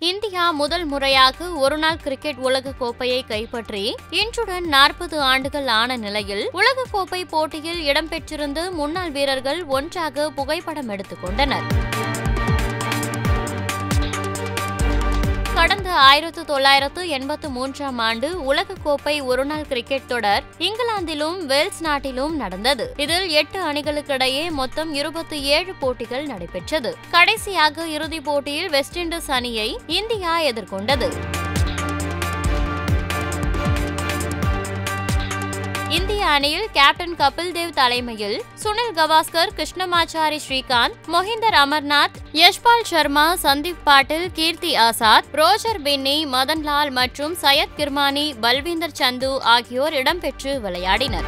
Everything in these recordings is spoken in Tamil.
இந்தியா முதல் முறையாக ஒருநாள் கிரிக்கெட் உலக கோப்பையை கைப்பற்றி இன்றுடன் நாற்பது ஆண்டுகள் ஆன நிலையில் உலக கோப்பை போட்டியில் இடம்பெற்றிருந்து முன்னாள் வீரர்கள் ஒன்றாக புகைப்படம் எடுத்துக் கொண்டனர் கடந்த ஆயிரத்து தொள்ளாயிரத்து எண்பத்து மூன்றாம் ஆண்டு உலகக்கோப்பை ஒருநாள் கிரிக்கெட் தொடர் இங்கிலாந்திலும் வேல்ஸ் நாட்டிலும் நடந்தது இதில் எட்டு அணிகளுக்கிடையே மொத்தம் இருபத்தி ஏழு போட்டிகள் நடைபெற்றது கடைசியாக இறுதிப் போட்டியில் வெஸ்ட் இண்டீஸ் அணியை இந்தியா எதிர்கொண்டது இந்திய அணியில் கேப்டன் கபில் தேவ் தலைமையில் சுனில் கவாஸ்கர் கிருஷ்ணமாச்சாரி ஸ்ரீகாந்த் மொஹிந்தர் அமர்நாத் யஷ்பால் சர்மா சந்தீப் பாட்டில் கீர்த்தி ஆசாத் ரோஜர் பின்னி மதன்லால் மற்றும் சையத் கிர்மானி பல்வீந்தர் சந்து ஆகியோர் இடம்பெற்று விளையாடினர்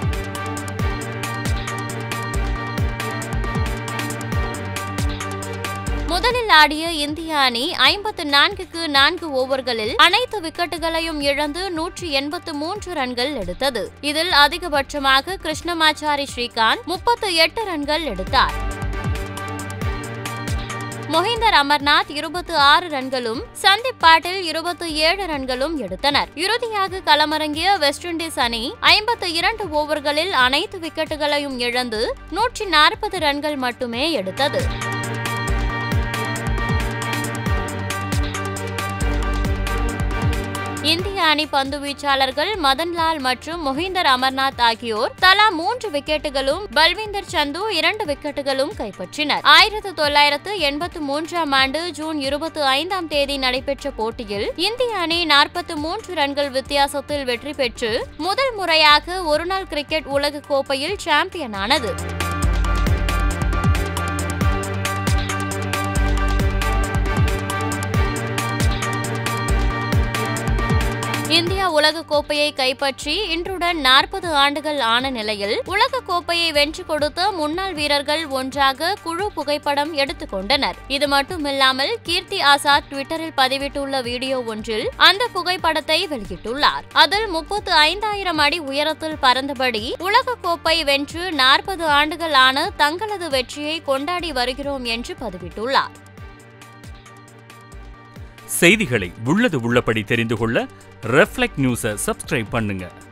முதலில் ஆடிய இந்திய அணி ஐம்பத்து நான்குக்கு நான்கு ஓவர்களில் அனைத்து விக்கெட்டுகளையும் இழந்து நூற்றி எண்பத்து மூன்று ரன்கள் எடுத்தது இதில் அதிகபட்சமாக கிருஷ்ணமாச்சாரி ஸ்ரீகாந்த் முப்பத்து எட்டு ரன்கள் எடுத்தார் மொஹிந்தர் அமர்நாத் இருபத்தி ஆறு ரன்களும் சந்தீப் பாட்டில் இருபத்தி ஏழு ரன்களும் எடுத்தனர் இறுதியாக களமிறங்கிய வெஸ்ட் இண்டீஸ் அணி ஐம்பத்து இரண்டு ஓவர்களில் அனைத்து விக்கெட்டுகளையும் இழந்து நூற்றி நாற்பது ரன்கள் மட்டுமே எடுத்தது இந்திய அணி பந்து வீச்சாளர்கள் மதன்லால் மற்றும் மொஹிந்தர் அமர்நாத் ஆகியோர் தலா மூன்று விக்கெட்டுகளும் பல்வீந்தர் சந்து இரண்டு விக்கெட்டுகளும் கைப்பற்றினர் ஆயிரத்து தொள்ளாயிரத்து எண்பத்து மூன்றாம் ஆண்டு ஜூன் இருபத்தி ஐந்தாம் தேதி நடைபெற்ற போட்டியில் இந்திய அணி நாற்பத்தி மூன்று ரன்கள் வித்தியாசத்தில் வெற்றி பெற்று முதல் முறையாக ஒருநாள் கிரிக்கெட் உலக கோப்பையில் சாம்பியனானது இந்தியா உலக கோப்பையை கைப்பற்றி இன்றுடன் நாற்பது ஆண்டுகள் ஆன நிலையில் உலக கோப்பையை வென்று கொடுத்த முன்னாள் வீரர்கள் ஒன்றாக குழு புகைப்படம் எடுத்துக் கொண்டனர் இது மட்டுமில்லாமல் கீர்த்தி ஆசாத் ட்விட்டரில் பதிவிட்டுள்ள வீடியோ ஒன்றில் அந்த புகைப்படத்தை வெளியிட்டுள்ளார் அதில் முப்பத்து ஐந்தாயிரம் அடி உயரத்தில் பறந்தபடி உலக கோப்பை வென்று நாற்பது ஆண்டுகள் ஆன தங்களது வெற்றியை கொண்டாடி வருகிறோம் என்று பதிவிட்டுள்ளார் செய்திகளை உள்ளது உள்ளபடி தெரிந்து கொள்ள ரெஃப்ளெக்ட் நியூஸை சப்ஸ்கிரைப் பண்ணுங்க